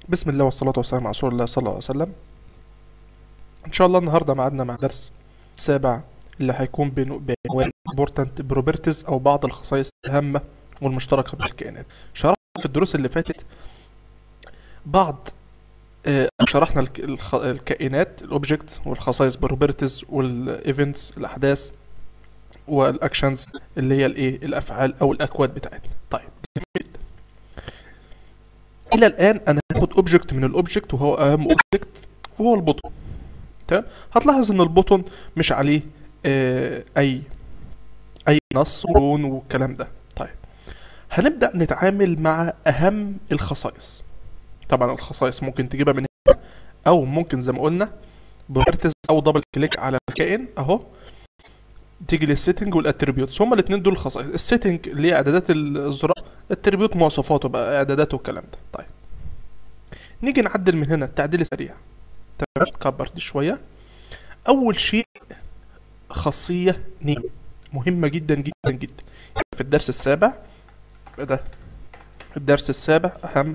بسم الله والصلاة والسلام على رسول الله صلى الله عليه وسلم إن شاء الله النهاردة معادنا مع درس سابع اللي هيكون بين- بعنوان important properties أو بعض الخصائص الهامة والمشتركة بين الكائنات شرحنا في الدروس اللي فاتت بعض آه، شرحنا الك- الخ- الكائنات الأوبجكت والخصائص properties والإيفنتس الأحداث والأكشنز اللي هي الإيه الأفعال أو الأكواد بتاعتنا طيب جميل جدا. الى الان انا هاخد اوبجكت من الاوبجكت وهو اهم اوبجكت وهو البوتون تمام هتلاحظ ان البوتون مش عليه آه اي اي نص ولون والكلام ده طيب هنبدا نتعامل مع اهم الخصائص طبعا الخصائص ممكن تجيبها من هنا او ممكن زي ما قلنا بروبرتيز او دبل كليك على الكائن اهو تيجي للسيتنج والاتريبيوتس هما الاثنين دول خصائص السيتنج اللي هي اعدادات الزرار الاتريبيوت مواصفاته بقى اعداداته والكلام ده طيب نيجي نعدل من هنا التعديل السريع تمام كبر دي شويه اول شيء خاصيه نيم مهمه جدا جدا جدا في الدرس السابع يبقى ده الدرس السابع اهم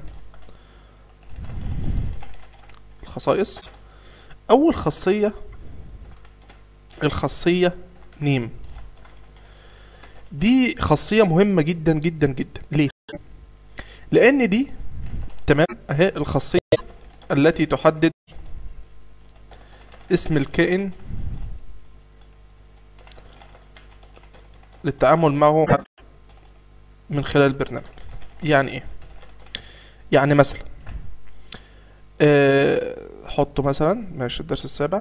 الخصائص اول خاصيه الخاصيه نيم دي خاصيه مهمه جدا جدا جدا ليه لان دي تمام اهي الخاصيه التي تحدد اسم الكائن للتعامل معه من خلال البرنامج يعني ايه يعني مثلا أه حطه مثلا ماشي الدرس السابع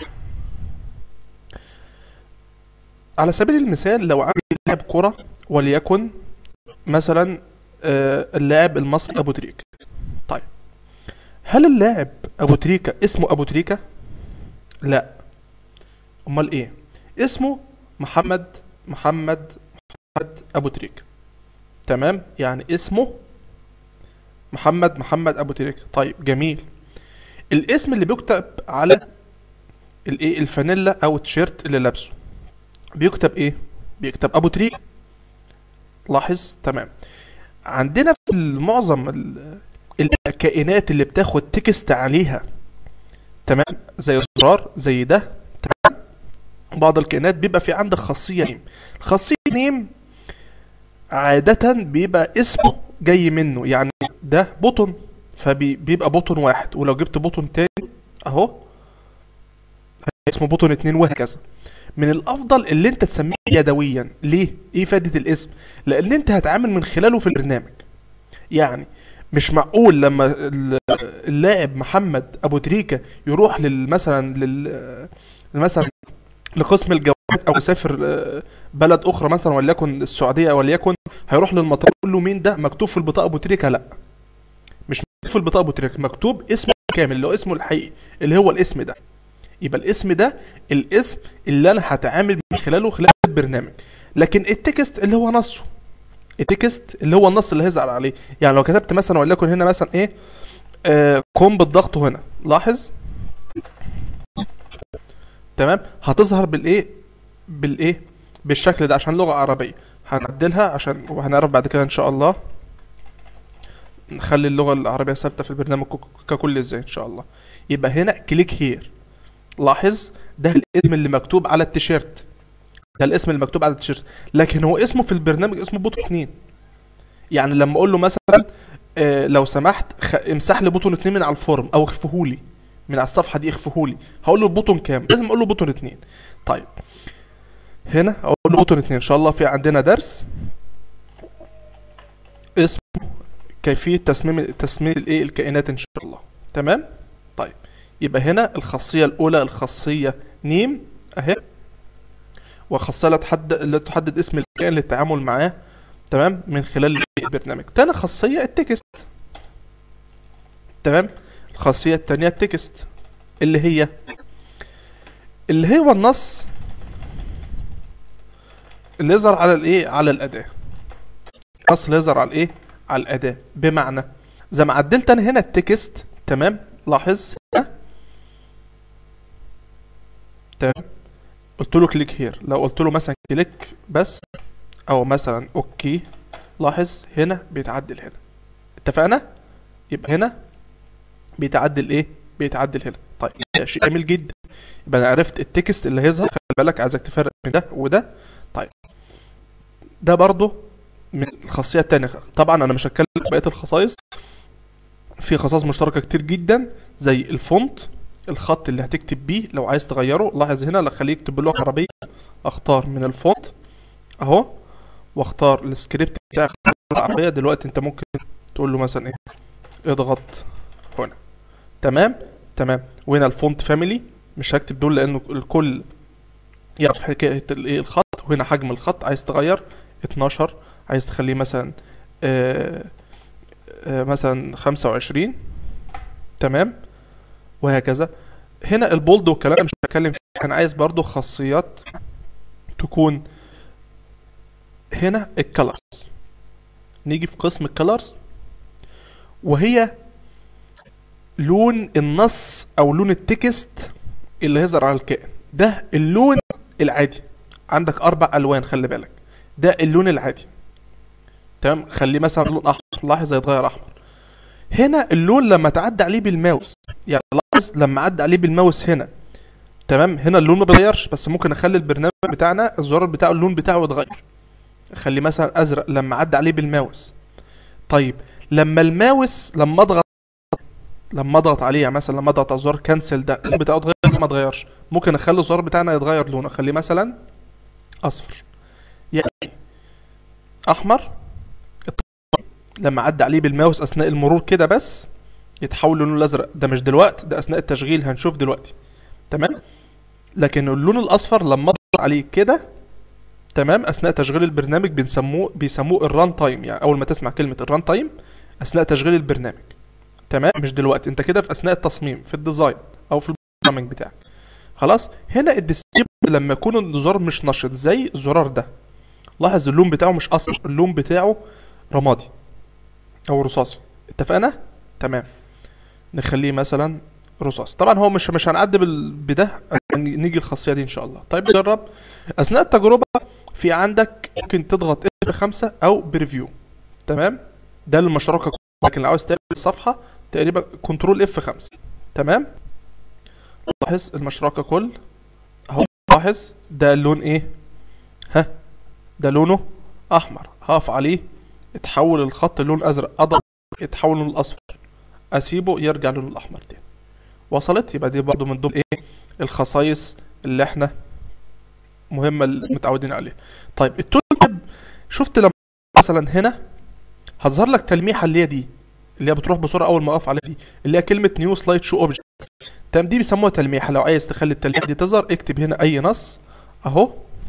على سبيل المثال لو عندي لاعب كرة وليكن مثلا آه، اللاعب المصري ابو تريكة طيب هل اللاعب ابو تريكة اسمه ابو تريكة لا امال ايه اسمه محمد محمد محمد ابو تريكة تمام يعني اسمه محمد محمد ابو تريكة طيب جميل الاسم اللي بيكتب على الايه الفانيلا او التيشيرت اللي لابسه بيكتب ايه بيكتب ابو تريكة لاحظ تمام عندنا في معظم ال- الكائنات اللي بتاخد تكست عليها تمام زي الزرار زي ده تمام بعض الكائنات بيبقى في عندك خاصية نيم خاصية نيم عادة بيبقى اسمه جاي منه يعني ده بوتون فبيبقى بوتون واحد ولو جبت بوتون تاني اهو اسمه بوتون اتنين وهكذا من الافضل اللي انت تسميه يدويا ليه ايه فائده الاسم لان انت هتعامل من خلاله في البرنامج يعني مش معقول لما ال- اللاعب محمد ابو تريكة يروح لل- مثلا لل مثلا لقسم الجوازات او يسافر آه، بلد اخرى مثلا وليكن السعوديه وليكن هيروح للمطار يقول له مين ده مكتوب في البطاقه ابو تريكة لا مش مكتوب في البطاقه ابو تريكة مكتوب اسمه كامل اللي هو اسمه الحقيقي اللي هو الاسم ده يبقى الاسم ده الاسم اللي انا هتعامل من خلاله خلال البرنامج لكن التكست اللي هو نصه التكست اللي هو النص اللي هيظهر عليه يعني لو كتبت مثلا وليكن هنا مثلا ايه آه قم بالضغط هنا لاحظ تمام هتظهر بالايه بالايه بالشكل ده عشان لغة عربية هنعدلها عشان وهنعرف بعد كده ان شاء الله نخلي اللغة العربية ثابتة في البرنامج ك- ككل ازاي ان شاء الله يبقى هنا كليك هير لاحظ ده الاسم اللي مكتوب على التيشيرت ده الاسم اللي مكتوب على التيشيرت لكن هو اسمه في البرنامج اسمه بوتون اتنين يعني لما اقول له مثلا آه لو سمحت خ... امسح لي بوتون اتنين من على الفورم او اخفه لي من على الصفحه دي اخفه لي هقول له بوتون كام لازم اقول له بوتون اتنين طيب هنا اقول له بوتون اتنين ان شاء الله في عندنا درس اسمه كيفيه تصميم تصميم الايه الكائنات ان شاء الله تمام طيب يبقى هنا الخاصيه الاولى الخاصيه نيم اهي وخاصيه لا تحدد لا تحدد اسم الكائن للتعامل معاه تمام من خلال البرنامج تاني خاصيه التكست تمام الخاصيه التانية التكست اللي هي اللي هو النص اللي يظهر على الايه على الاداه النص اللي يظهر على الايه على الاداه بمعنى زي ما عدلت انا هنا التكست تمام لاحظ هنا. تمام قلت له كليك هير لو قلت له مثلا كليك بس او مثلا اوكي لاحظ هنا بيتعدل هنا اتفقنا يبقى هنا بيتعدل ايه بيتعدل هنا طيب ده شيء جميل جدا يبقى انا عرفت التكست اللي هيظهر خلي بالك عايزك تفرق بين ده وده طيب ده برضو من الخاصيه التانية طبعا انا مش هتكلم في بقيه الخصائص في خصائص مشتركه كتير جدا زي الفونت الخط اللي هتكتب بيه لو عايز تغيره لاحظ هنا لا خليه يكتب باللغه العربيه اختار من الفونت اهو واختار السكريبت بتاع اللغه العربيه دلوقتي انت ممكن تقول له مثلا ايه اضغط هنا تمام تمام وهنا الفونت فاميلي مش هكتب دول لانه الكل يعرف حكايه الايه الخط وهنا حجم الخط عايز تغير 12 عايز تخليه مثلا آه آه مثلا 25 تمام وهكذا هنا البولد والكلام مش هتكلم فيه انا عايز برضو خاصيات تكون هنا الكالرز نيجي في قسم الكالرز وهي لون النص او لون التكست اللي هيظهر على الكائن ده اللون العادي عندك اربع الوان خلي بالك ده اللون العادي تمام خليه مثلا لون احمر لاحظ هيتغير احمر هنا اللون لما تعدي عليه بالماوس يعني لاحظ لما عدى عليه بالماوس هنا تمام هنا اللون ما بيتغيرش بس ممكن اخلي البرنامج بتاعنا الزرار بتاعه اللون بتاعه يتغير اخليه مثلا ازرق لما عدى عليه بالماوس طيب لما الماوس لما اضغط لما اضغط عليه يعني مثلا لما اضغط على زرار كنسل ده اللون بتاعه اتغير ولا ما اتغيرش ممكن اخلي الزرار بتاعنا يتغير لونه اخليه مثلا اصفر يعني احمر لما عدى عليه بالماوس اثناء المرور كده بس يتحول للون الازرق ده مش دلوقتي ده اثناء التشغيل هنشوف دلوقتي تمام لكن اللون الاصفر لما اضغط عليه كده تمام اثناء تشغيل البرنامج بنسموه بيسموه الران تايم يعني اول ما تسمع كلمه الران تايم اثناء تشغيل البرنامج تمام مش دلوقتي انت كده في اثناء التصميم في الديزاين او في البرنامج بتاعك خلاص هنا الديسيبل لما يكون الزرار مش نشط زي الزرار ده لاحظ اللون بتاعه مش اصفر اللون بتاعه رمادي او رصاصي اتفقنا تمام نخليه مثلا رصاص طبعا هو مش مش هنعدي بال- بده نيجي الخاصيه دي ان شاء الله طيب جرب اثناء التجربه في عندك ممكن تضغط F5 او بريفيو تمام ده للمشاركه لكن لو عاوز تعمل صفحه تقريبا كنترول F5 تمام لاحظ المشرقه كل اهو لاحظ ده اللون ايه ها ده لونه احمر هقف عليه اتحول الخط للون ازرق اضغط يتحول لون الاصفر اسيبه يرجع للون الاحمر تاني وصلت يبقى دي برضو من ضمن ايه الخصائص اللي احنا مهمة اللي متعودين عليها طيب التول تاب شفت لما مثلا هنا هتظهر لك تلميحة اللي هي دي اللي هي بتروح بسرعة أول ما أقف عليها دي اللي هي كلمة نيو سلايد شو أوبجكت تمام دي بيسموها تلميحة لو عايز تخلي التلميحة دي تظهر اكتب هنا أي نص أهو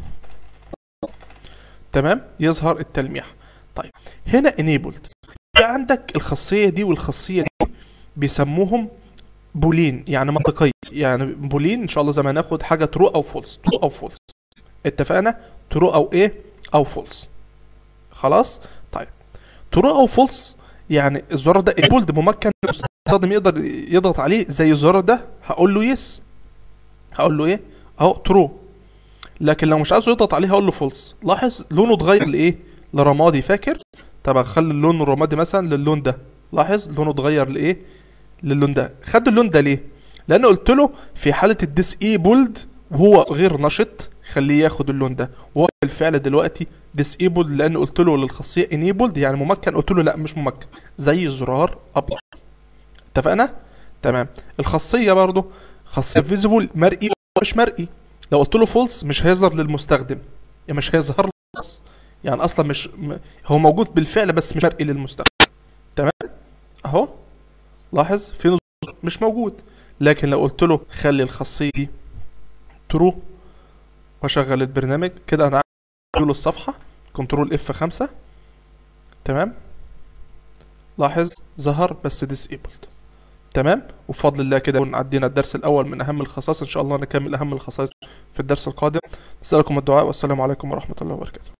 تمام يظهر التلميح طيب هنا enabled في عندك الخاصية دي والخاصية دي بيسموهم بولين يعني منطقية يعني بولين ان شاء الله زي ما هناخد حاجة ترو او فولس ترو او فولس اتفقنا ترو او ايه او فولس خلاص طيب ترو او فولس يعني الزرار ده البولد ممكن المستخدم يقدر يضغط عليه زي الزرار ده هقول له يس هقول له ايه اهو ترو لكن لو مش عايزه يضغط عليه هقول له فولس لاحظ لونه اتغير لايه لرمادي فاكر طب اخلي اللون الرمادي مثلا للون ده لاحظ لونه اتغير لايه للون ده خد اللون ده ليه لان قلت له في حاله الديس اي بولد وهو غير نشط خليه ياخد اللون ده وهو بالفعل دلوقتي ديس ايبلد لان قلت له للخاصيه انيبلد يعني ممكن قلت له لا مش ممكن زي زرار ابيض اتفقنا تمام الخاصيه برضو خاصيه فيزيبل مرئي مش مرئي لو قلت له فولس مش هيظهر للمستخدم يعني مش هيظهر له خالص. يعني اصلا مش م- هو موجود بالفعل بس مش مرئي للمستخدم تمام اهو لاحظ في نظر مش موجود لكن لو قلت له خلي الخاصيه دي ترو واشغل البرنامج كده انا له الصفحه كنترول اف 5 تمام لاحظ ظهر بس ديسيبلد تمام وبفضل الله كده نكون عدينا الدرس الاول من اهم الخصائص ان شاء الله نكمل اهم الخصائص في الدرس القادم نسالكم الدعاء والسلام عليكم ورحمه الله وبركاته